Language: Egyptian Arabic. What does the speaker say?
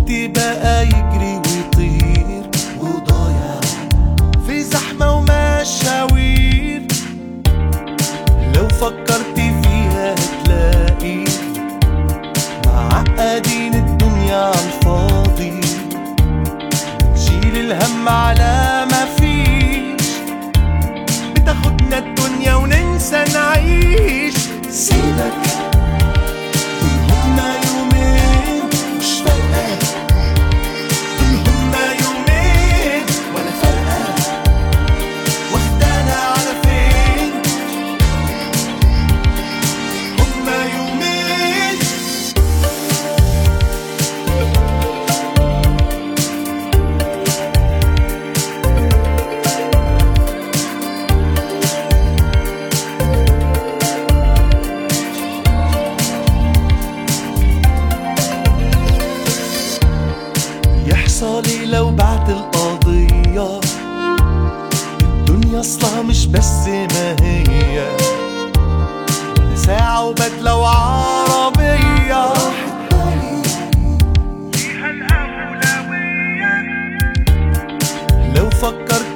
وقتي بقى يجري ويطير وضايع في زحمة ومشاوير لو فكرت فيها هتلاقي معقدين الدنيا عالفاضي نشيل الهم على ما فيش بتاخدنا الدنيا وننسى نعيش سيبك هما يومين مش فارقة هما يومين ولا فارقة واخدانا على فين هما يومين يحصل إيه لو بعت القضية الدنيا اصلها مش بس ما هي ولا ساعة وبدلة وعربية فيها الأولوية لو فكرت